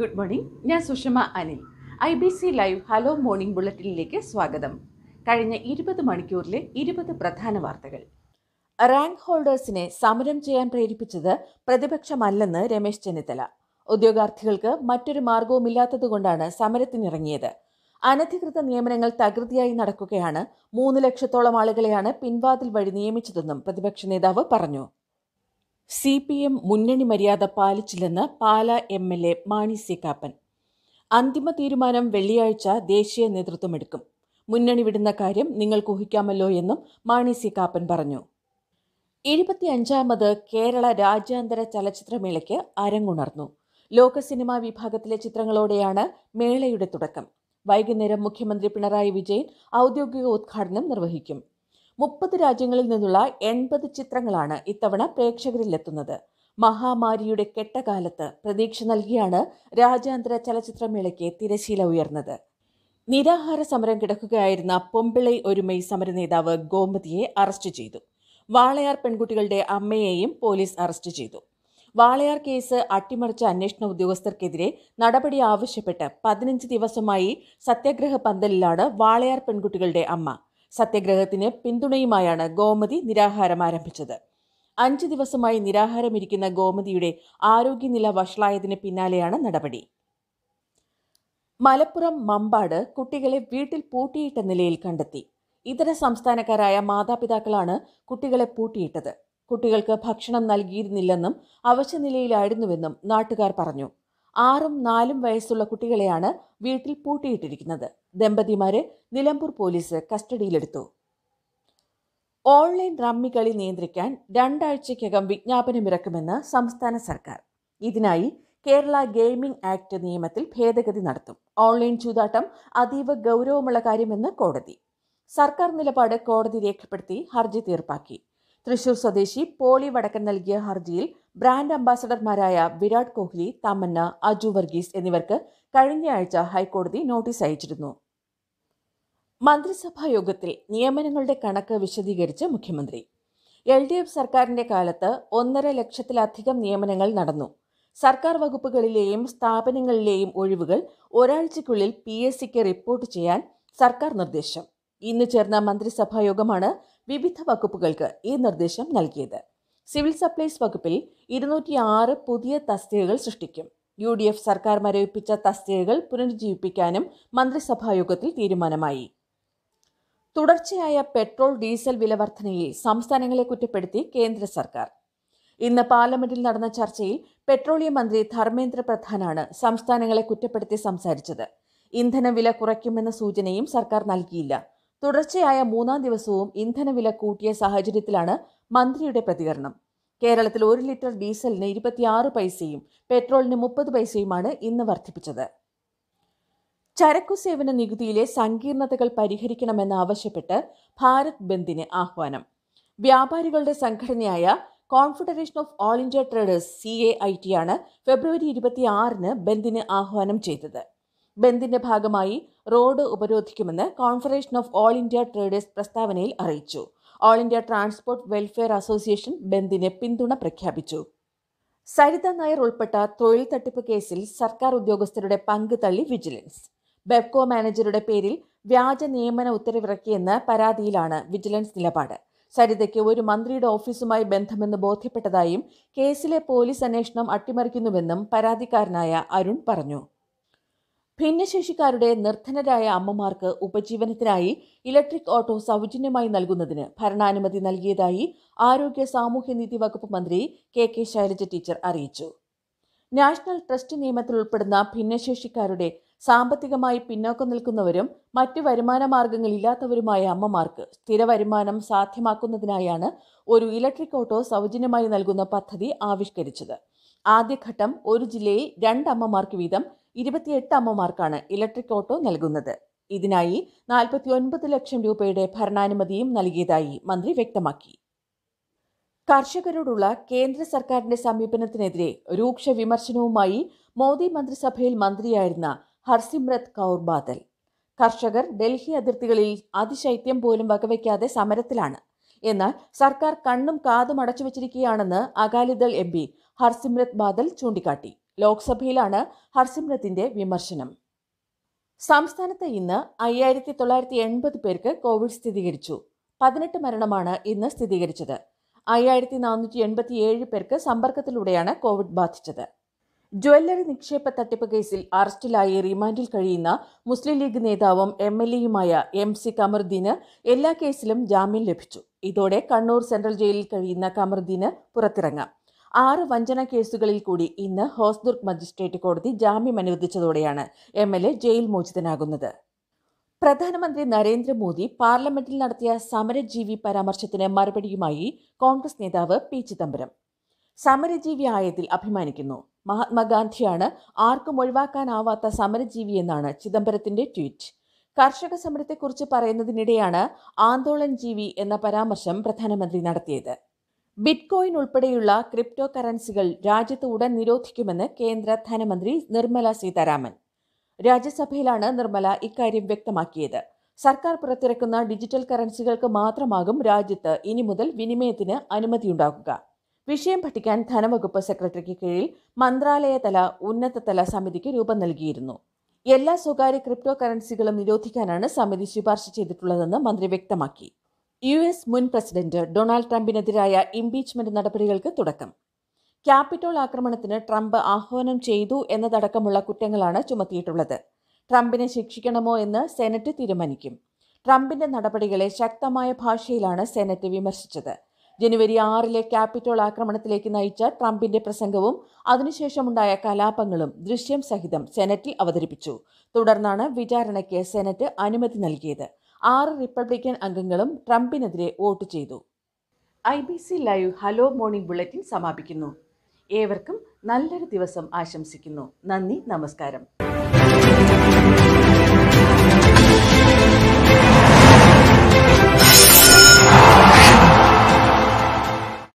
good morning ഞാൻ Sushama Anil I B C live hello morning ബുള്ളറ്റിനിലേക്ക് സ്വാഗതം കഴിഞ്ഞ ഇരുപത് മണിക്കൂറിലെ ഇരുപത് പ്രധാന വാർത്തകൾ റാങ്ക് ഹോൾഡേഴ്സിനെ സമരം ചെയ്യാൻ പ്രേരിപ്പിച്ചത് പ്രതിപക്ഷമല്ലെന്ന് രമേശ് ചെന്നിത്തല ഉദ്യോഗാർത്ഥികൾക്ക് മറ്റൊരു മാർഗവുമില്ലാത്തതുകൊണ്ടാണ് സമരത്തിനിറങ്ങിയത് അനധികൃത നിയമനങ്ങൾ തകൃതിയായി നടക്കുകയാണ് മൂന്ന് ലക്ഷത്തോളം ആളുകളെയാണ് പിൻവാതിൽ വഴി നിയമിച്ചതെന്നും പ്രതിപക്ഷ നേതാവ് പറഞ്ഞു സി പി എം മുന്നണി മര്യാദ പാലിച്ചില്ലെന്ന് Pala M L A Mani C Kappan അന്തിമ തീരുമാനം വെള്ളിയാഴ്ച ദേശീയ നേതൃത്വമെടുക്കും മുന്നണി വിടുന്ന കാര്യം നിങ്ങൾക്ക് ഊഹിക്കാമല്ലോ എന്നും മാണി സി കാപ്പൻ പറഞ്ഞു ഇരുപത്തിയഞ്ചാമത് കേരള രാജ്യാന്തര ചലച്ചിത്രമേളയ്ക്ക് അരങ്ങുണർന്നു ലോക സിനിമാ വിഭാഗത്തിലെ ചിത്രങ്ങളോടെയാണ് മേളയുടെ തുടക്കം വൈകുന്നേരം മുഖ്യമന്ത്രി പിണറായി വിജയൻ ഔദ്യോഗിക ഉദ്ഘാടനം നിർവഹിക്കും മുപ്പത് രാജ്യങ്ങളിൽ നിന്നുള്ള എൺപത് ചിത്രങ്ങളാണ് ഇത്തവണ പ്രേക്ഷകരിലെത്തുന്നത് മഹാമാരിയുടെ കെട്ടകാലത്ത് പ്രതീക്ഷ നൽകിയാണ് രാജ്യാന്തര ചലച്ചിത്രമേളയ്ക്ക് തിരശീല ഉയർന്നത് നിരാഹാര സമരം കിടക്കുകയായിരുന്ന പൊമ്പിളൈ ഒരുമൈ സമരനേതാവ് ഗോമതിയെ അറസ്റ്റ് ചെയ്തു വാളയാർ പെൺകുട്ടികളുടെ അമ്മയെയും പോലീസ് അറസ്റ്റ് ചെയ്തു വാളയാർ കേസ് അട്ടിമറിച്ച അന്വേഷണ ഉദ്യോഗസ്ഥർക്കെതിരെ നടപടി ആവശ്യപ്പെട്ട് പതിനഞ്ച് ദിവസമായി സത്യാഗ്രഹ പന്തലിലാണ് വാളയാർ പെൺകുട്ടികളുടെ അമ്മ സത്യാഗ്രഹത്തിന് പിന്തുണയുമായാണ് ഗോമതി നിരാഹാരം ആരംഭിച്ചത് അഞ്ച് ദിവസമായി നിരാഹാരമിരിക്കുന്ന ഗോമതിയുടെ ആരോഗ്യനില വഷളായതിന് പിന്നാലെയാണ് നടപടി മലപ്പുറം മമ്പാട് കുട്ടികളെ വീട്ടിൽ പൂട്ടിയിട്ട നിലയിൽ കണ്ടെത്തി ഇതര സംസ്ഥാനക്കാരായ മാതാപിതാക്കളാണ് കുട്ടികളെ പൂട്ടിയിട്ടത് കുട്ടികൾക്ക് ഭക്ഷണം നൽകിയിരുന്നില്ലെന്നും അവശനിലയിലായിരുന്നുവെന്നും നാട്ടുകാർ പറഞ്ഞു ആറും നാലും വയസ്സുള്ള കുട്ടികളെയാണ് വീട്ടിൽ പൂട്ടിയിട്ടിരിക്കുന്നത് ദമ്പതിമാരെ നിലമ്പൂർ പോലീസ് കസ്റ്റഡിയിലെടുത്തു ഓൺലൈൻ റമ്മി കളി നിയന്ത്രിക്കാൻ രണ്ടാഴ്ചയ്ക്കകം വിജ്ഞാപനമിറക്കുമെന്ന് സംസ്ഥാന സർക്കാർ ഇതിനായി കേരള ഗെയിമിംഗ് ആക്ട് നിയമത്തിൽ ഭേദഗതി നടത്തും ഓൺലൈൻ ചൂതാട്ടം അതീവ ഗൗരവമുള്ള കാര്യമെന്ന് കോടതി സർക്കാർ നിലപാട് കോടതി രേഖപ്പെടുത്തി ഹർജി തീർപ്പാക്കി തൃശൂർ സ്വദേശി പോളി വടക്കൻ നൽകിയ ഹർജിയിൽ ബ്രാൻഡ് അംബാസഡർമാരായ വിരാട് കോഹ്ലി തമന്ന അജു വർഗീസ് എന്നിവർക്ക് കഴിഞ്ഞയാഴ്ച ഹൈക്കോടതി നോട്ടീസ് അയച്ചിരുന്നു മന്ത്രിസഭാ യോഗത്തിൽ നിയമനങ്ങളുടെ കണക്ക് വിശദീകരിച്ച് മുഖ്യമന്ത്രി എൽ ഡി എഫ് സർക്കാരിന്റെ കാലത്ത് ഒന്നര ലക്ഷത്തിലധികം നിയമനങ്ങൾ നടന്നു സർക്കാർ വകുപ്പുകളിലെയും സ്ഥാപനങ്ങളിലെയും ഒഴിവുകൾ ഒരാഴ്ചയ്ക്കുള്ളിൽ പി എസ് സിക്ക് റിപ്പോർട്ട് ചെയ്യാൻ സർക്കാർ നിർദ്ദേശം ഇന്ന് ചേർന്ന മന്ത്രിസഭാ യോഗമാണ് വിവിധ വകുപ്പുകൾക്ക് ഈ നിർദ്ദേശം നൽകിയത് സിവിൽ സപ്ലൈസ് വകുപ്പിൽ ഇരുന്നൂറ്റി ആറ് പുതിയ തസ്തികകൾ സൃഷ്ടിക്കും യു ഡി എഫ് സർക്കാർ മരവിപ്പിച്ച തസ്തികകൾ പുനരുജ്ജീവിപ്പിക്കാനും മന്ത്രിസഭായോഗത്തിൽ തീരുമാനമായി തുടർച്ചയായ പെട്രോൾ ഡീസൽ വില വർധനയിൽ സംസ്ഥാനങ്ങളെ കുറ്റപ്പെടുത്തി കേന്ദ്ര സർക്കാർ ഇന്ന് പാർലമെന്റിൽ നടന്ന ചർച്ചയിൽ പെട്രോളിയം മന്ത്രി ധർമ്മേന്ദ്ര പ്രധാനാണ് സംസ്ഥാനങ്ങളെ കുറ്റപ്പെടുത്തി സംസാരിച്ചത് ഇന്ധനവില കുറയ്ക്കുമെന്ന സൂചനയും സർക്കാർ നൽകിയില്ല തുടർച്ചയായ മൂന്നാം ദിവസവും ഇന്ധനവില കൂട്ടിയ സാഹചര്യത്തിലാണ് മന്ത്രിയുടെ പ്രതികരണം കേരളത്തിൽ ഒരു ലിറ്റർ ഡീസലിന് ഇരുപത്തിയാറ് പൈസയും പെട്രോളിന് മുപ്പത് പൈസയുമാണ് ഇന്ന് വർദ്ധിപ്പിച്ചത് ചരക്കു സേവന നികുതിയിലെ സങ്കീർണതകൾ പരിഹരിക്കണമെന്നാവശ്യപ്പെട്ട് ഭാരത് ബന്ദിന് ആഹ്വാനം വ്യാപാരികളുടെ സംഘടനയായ Confederation of All India Traders C A I T ആണ് ഫെബ്രുവരി ഇരുപത്തിയാറിന് ബന്ദിന് ആഹ്വാനം ചെയ്തത് ബന്ദിന്റെ ഭാഗമായി റോഡ് ഉപരോധിക്കുമെന്ന് Confederation of All India Traders പ്രസ്താവനയിൽ അറിയിച്ചു All India Transport Welfare Association ബന്ദിന് പിന്തുണ പ്രഖ്യാപിച്ചു സരിത നായർ ഉൾപ്പെട്ട തൊഴിൽ തട്ടിപ്പ് കേസിൽ സർക്കാർ ഉദ്യോഗസ്ഥരുടെ പങ്ക് തള്ളി വിജിലൻസ് ബെബ്കോ മാനേജറുടെ പേരിൽ വ്യാജ നിയമന ഉത്തരവിറക്കിയെന്ന പരാതിയിലാണ് വിജിലൻസ് നിലപാട് സരിതയ്ക്ക് ഒരു മന്ത്രിയുടെ ഓഫീസുമായി ബന്ധമെന്ന് ബോധ്യപ്പെട്ടതായും കേസിലെ പോലീസ് അന്വേഷണം അട്ടിമറിക്കുന്നുവെന്നും പരാതിക്കാരനായ അരുൺ പറഞ്ഞു ഭിന്നശേഷിക്കാരുടെ നിർധനരായ അമ്മമാർക്ക് ഉപജീവനത്തിനായി ഇലക്ട്രിക് ഓട്ടോ സൗജന്യമായി നൽകുന്നതിന് ഭരണാനുമതി നൽകിയതായി ആരോഗ്യ സാമൂഹ്യനീതി വകുപ്പ് മന്ത്രി കെ കെ ശൈലജ ടീച്ചർ അറിയിച്ചു നാഷണൽ ട്രസ്റ്റ് നിയമത്തിൽ ഉൾപ്പെടുന്ന ഭിന്നശേഷിക്കാരുടെ സാമ്പത്തികമായി പിന്നോക്കം നിൽക്കുന്നവരും മറ്റു വരുമാന മാർഗങ്ങളില്ലാത്തവരുമായ അമ്മമാർക്ക് സ്ഥിര വരുമാനം സാധ്യമാക്കുന്നതിനായാണ് ഒരു ഇലക്ട്രിക് ഓട്ടോ സൗജന്യമായി നൽകുന്ന പദ്ധതി ആവിഷ്കരിച്ചത് ആദ്യഘട്ടം ഒരു ജില്ലയിൽ രണ്ട് അമ്മമാർക്ക് വീതം ഇരുപത്തിയെട്ട് അമ്മമാർക്കാണ് ഇലക്ട്രിക് ഓട്ടോ നൽകുന്നത് ഇതിനായി നാൽപ്പത്തി ഒൻപത് ലക്ഷം രൂപയുടെ ഭരണാനുമതിയും നൽകിയതായി മന്ത്രി വ്യക്തമാക്കി കർഷകരോടുള്ള കേന്ദ്ര സർക്കാരിന്റെ സമീപനത്തിനെതിരെ രൂക്ഷ വിമർശനവുമായി മോദി മന്ത്രിസഭയിൽ മന്ത്രിയായിരുന്ന ഹർസിമ്രത് കൗർ ബാദൽ കർഷകർ ഡൽഹി അതിർത്തികളിൽ അതിശൈത്യം പോലും വകവയ്ക്കാതെ സമരത്തിലാണ് എന്നാൽ സർക്കാർ കണ്ണും കാതും അടച്ചു വച്ചിരിക്കുകയാണെന്ന് അകാലിദൾ എം പി ഹർസിമ്രത് ബാദൽ ചൂണ്ടിക്കാട്ടി ലോക്സഭയിലാണ് ഹർസിമ്രത്തിന്റെ വിമർശനം സംസ്ഥാനത്ത് ഇന്ന് അയ്യായിരത്തി തൊള്ളായിരത്തി എൺപത് പേർക്ക് കോവിഡ് സ്ഥിരീകരിച്ചു പതിനെട്ട് മരണമാണ് ഇന്ന് സ്ഥിരീകരിച്ചത് അയ്യായിരത്തി നാനൂറ്റി എൺപത്തിയേഴ് പേർക്ക് സമ്പർക്കത്തിലൂടെയാണ് കോവിഡ് ബാധിച്ചത് ജ്വല്ലറി നിക്ഷേപ തട്ടിപ്പ് കേസിൽ അറസ്റ്റിലായി റിമാൻഡിൽ കഴിയുന്ന മുസ്ലിം ലീഗ് നേതാവും എം എൽ എയുമായ എം സി കമറുദ്ദീന് എല്ലാ കേസിലും ജാമ്യം ലഭിച്ചു ഇതോടെ കണ്ണൂർ സെൻട്രൽ ജയിലിൽ കഴിയുന്ന കമറുദ്ദീന് പുറത്തിറങ്ങാം ആറ് വഞ്ചന കേസുകളിൽ കൂടി ഇന്ന് ഹോസ്ദുർഗ് മജിസ്ട്രേറ്റ് കോടതി ജാമ്യം അനുവദിച്ചതോടെയാണ് എം എൽ എ ജയിൽ മോചിതനാകുന്നത് പ്രധാനമന്ത്രി നരേന്ദ്രമോദി പാർലമെന്റിൽ നടത്തിയ സമരജീവി പരാമർശത്തിന് മറുപടിയുമായി കോൺഗ്രസ് നേതാവ് പി ചിദംബരം സമരജീവി ആയതിൽ അഭിമാനിക്കുന്നു മഹാത്മാഗാന്ധിയാണ് ആർക്കും ഒഴിവാക്കാനാവാത്ത സമരജീവി എന്നാണ് ചിദംബരത്തിന്റെ ട്വീറ്റ് കർഷക സമരത്തെക്കുറിച്ച് പറയുന്നതിനിടെയാണ് ആന്തോളൻ ജീവി എന്ന പരാമർശം പ്രധാനമന്ത്രി നടത്തിയത് ബിറ്റ്കോയിൻ ഉൾപ്പെടെയുള്ള ക്രിപ്റ്റോ കറൻസികൾ രാജ്യത്ത് ഉടൻ നിരോധിക്കുമെന്ന് കേന്ദ്ര ധനമന്ത്രി നിർമ്മല സീതാരാമൻ രാജ്യസഭയിലാണ് നിർമ്മല ഇക്കാര്യം വ്യക്തമാക്കിയത് സർക്കാർ പുറത്തിറക്കുന്ന ഡിജിറ്റൽ കറൻസികൾക്ക് മാത്രമാകും രാജ്യത്ത് ഇനി മുതൽ വിനിമയത്തിന് അനുമതിയുണ്ടാകുക വിഷയം പഠിക്കാൻ ധനവകുപ്പ് സെക്രട്ടറിക്ക് കീഴിൽ മന്ത്രാലയതല ഉന്നതതല സമിതിക്ക് രൂപം നൽകിയിരുന്നു എല്ലാ സ്വകാര്യ ക്രിപ്റ്റോ കറൻസികളും നിരോധിക്കാനാണ് സമിതി ശുപാർശ ചെയ്തിട്ടുള്ളതെന്ന് മന്ത്രി വ്യക്തമാക്കി യു എസ് മുൻ പ്രസിഡന്റ് ഡൊണാൾഡ് ട്രംപിനെതിരായ ഇംപീച്ച്മെന്റ് നടപടികൾക്ക് തുടക്കം ക്യാപിറ്റോൾ ആക്രമണത്തിന് ട്രംപ് ആഹ്വാനം ചെയ്തു എന്നതടക്കമുള്ള കുറ്റങ്ങളാണ് ചുമത്തിയിട്ടുള്ളത് ട്രംപിനെ ശിക്ഷിക്കണമോ എന്ന് സെനറ്റ് തീരുമാനിക്കും ട്രംപിന്റെ നടപടികളെ ശക്തമായ ഭാഷയിലാണ് സെനറ്റ് വിമർശിച്ചത് ജനുവരി ആറിലെ ക്യാപിറ്റോൾ ആക്രമണത്തിലേക്ക് നയിച്ച ട്രംപിന്റെ പ്രസംഗവും അതിനുശേഷമുണ്ടായ കലാപങ്ങളും ദൃശ്യം സഹിതം സെനറ്റിൽ അവതരിപ്പിച്ചു തുടർന്നാണ് വിചാരണയ്ക്ക് സെനറ്റ് അനുമതി നൽകിയത് ആറ് റിപ്പബ്ലിക്കൻ അംഗങ്ങളും ട്രംപിനെതിരെ വോട്ട് ചെയ്തു I B C live hello morning bulletin സമാപിക്കുന്നു ഏവർക്കും നല്ലൊരു ദിവസം ആശംസിക്കുന്നു നന്ദി നമസ്കാരം